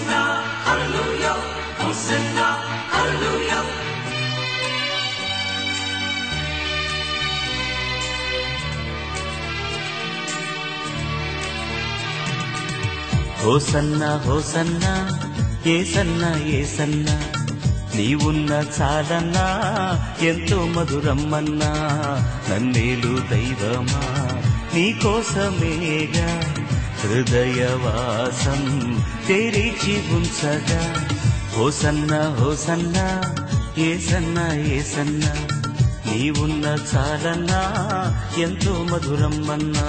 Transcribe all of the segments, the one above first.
Hosanna, hallelujah, Hosanna, hallelujah. హోసన్న హోసన్న ఏసన్న ఏసన్న నీవున్న చాలన్నా ఎంతో మధురమ్మన్నా నన్నేలు దైవమా నీకోసమేగా హృదయవాసం తెరిచి ఉంచగా హోసన్న హోసన్న ఏసన్న ఏసన్న నీవున్న చాలన్నా ఎంతో మధురమ్మన్నా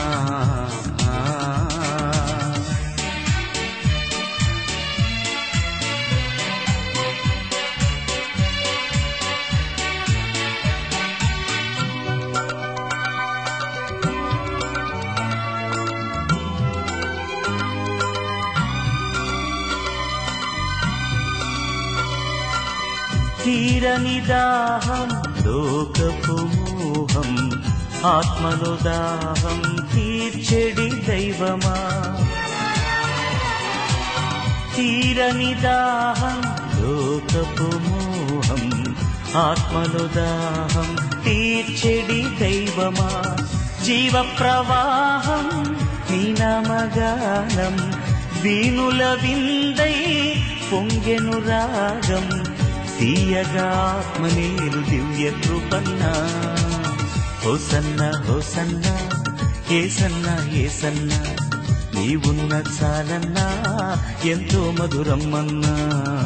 తీరని దాహం లోకపు మోహం ఆత్మను దాహం తీర్చెడి దైవమా తీరని దాహం లోకపు మోహం ఆత్మను దాహం తీర్చెడి దైవమా జీవ ప్రవాహం నీ నామగానం వీణుల విందై పొంగెను రాగం తీయగా ఆత్మనీరు దివ్య కృపన్నా హోసన్న హోసన్న ఏసన్న ఏసన్న నీవున్న చాలన్నా ఎంతో మధురమ్మన్నా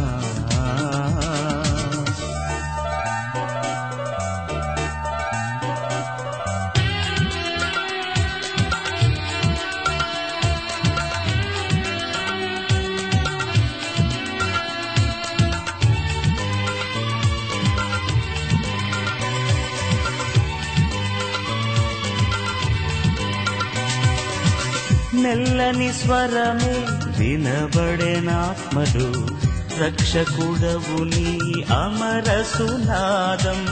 మెల్లని స్వరమే వినబడేనాత్మలు రక్షకుడవు నీ అమర సునాదం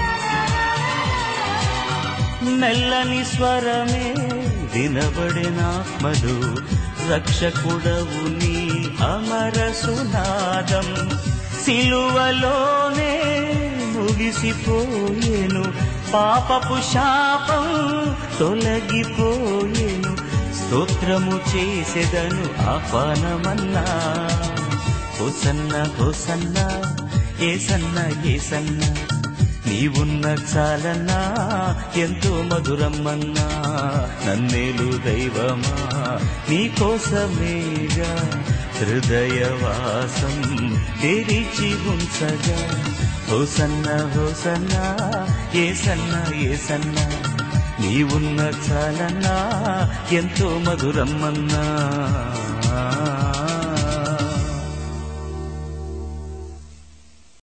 మెల్లని స్వరమే వినబడేనాత్మలు రక్షకుడవు నీ అమర సునాదం సిలువలోనే ముగిసిపోయేను పాపపు శాపం తొలగిపోయేను స్తోత్రము చేసెదను ఆహ్వానమన్నా హోసన్న హోసన్న ఏసన్న ఏసన్న నీవున్న చాలన్నా ఎంతో మధురమ్మన్నా నన్నేలు దైవమా నీకోసమేగా హృదయవాసం తెరిచి ఉంచగా హోసన్న హోసన్న ఏసన్న ఏసన్న నీవున్న చాలన్నా ఎంతో మధురమ్మన్నా